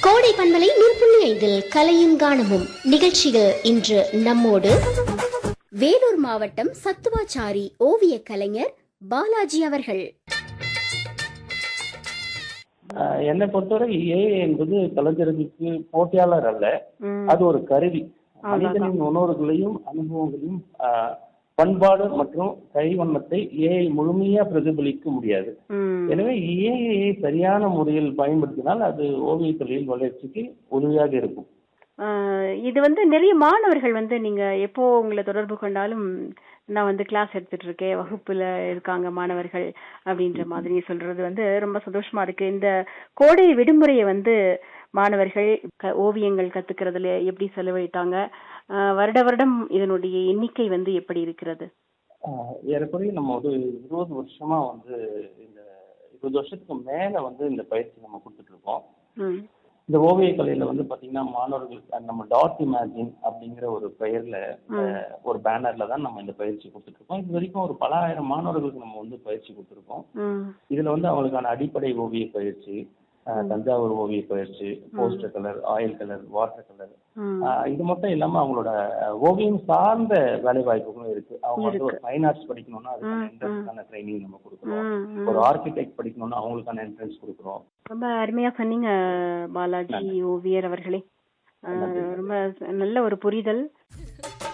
கோடை பண்பலை நூற்புள்ளி ஐந்தில் கலையும் கானமும் நிகழ்ச்சியில் இன்று நம்மோடு வேலூர் மாவட்டம் சத்துவாச்சாரி ஓவிய கலைஞர் பாலாஜி அவர்கள் ஆஹ் என்னை பொறுத்தவரை ஏஐ என்பது கலைஞர்களுக்கு போட்டியாளர் அல்ல அது ஒரு கருவி மனிதனின் உணர்வுகளையும் அனுபவங்களையும் ஆஹ் பண்பாடு மற்றும் கைவண்ணத்தை ஏஐ முழுமையா பிரதிபலிக்க முடியாது ம். எனவே ஏஐ சரியான முறையில் பயன்படுத்தினால் அது ஓவியத் தொழில் வளர்ச்சிக்கு உதவியாக இருக்கும் ஆஹ் இது வந்து நிறைய மாணவர்கள் வந்து நீங்க எப்போ உங்களை தொடர்பு கொண்டாலும் நான் வந்து கிளாஸ் எடுத்துட்டு இருக்கேன் வகுப்புல இருக்காங்க மாணவர்கள் அப்படின்ற மாதிரி சொல்றது வந்து ரொம்ப சந்தோஷமா இருக்கு இந்த கோடை விடுமுறையை வந்து மாணவர்கள் க- ஓவியங்கள் கத்துக்கிறதுல எப்படி செலவழித்தாங்க ஆஹ் வருட வருடம் இதனுடைய எண்ணிக்கை வந்து எப்படி இருக்கிறது ஆஹ் ஏறக்குறைய நம்ம ஒரு இருபது வருஷமா வந்து இந்த இருபது வருஷத்துக்கு மேல வந்து இந்த பயிற்சி நம்ம கொடுத்துட்டு இருக்கோம் ம் இந்த ஓவிய கலையில வந்து பாத்தீங்கன்னா மாணவர்களுக்கு அஹ் நம்ம டாட் இமேஜின் அப்படிங்கிற ஒரு பெயர்ல அஹ், ஒரு பேனர்ல தான் நம்ம இந்த பயிற்சி கொடுத்துட்டு இருக்கோம் இது வரைக்கும் ஒரு பல ஆயிரம் மாணவர்களுக்கு நம்ம வந்து பயிற்சி கொடுத்துருக்கோம் ம் இதுல வந்து அவங்களுக்கான அடிப்படை ஓவிய பயிற்சி அஹ், தஞ்சாவூர் ஓவிய பயிற்சி poster colour oil colour water colour ம் இது மட்டும் இல்லாம அவங்களோட அஹ், ஓவியம் சார்ந்த வேலை வாய்ப்புகளும் இருக்கு அவங்க வந்து ஒரு ஃபைன் ஆர்ட்ஸ் படிக்கணும்னா அதுக்கான இன்ட்ரெஸ்டான ட்ரைனிங் நம்ம கொடுக்குறோம் ம், ம். ஒரு ஆர்கிடெக்ட் படிக்கணும்னா அவங்களுக்கான என்ட்ரன்ஸ் கொடுக்குறோம் ரொம்ப அருமையா சொன்னீங்க பாலாஜி ஓவியர் அவர்களே ஆஹ் ரொம்ப நல்ல ஒரு புரிதல்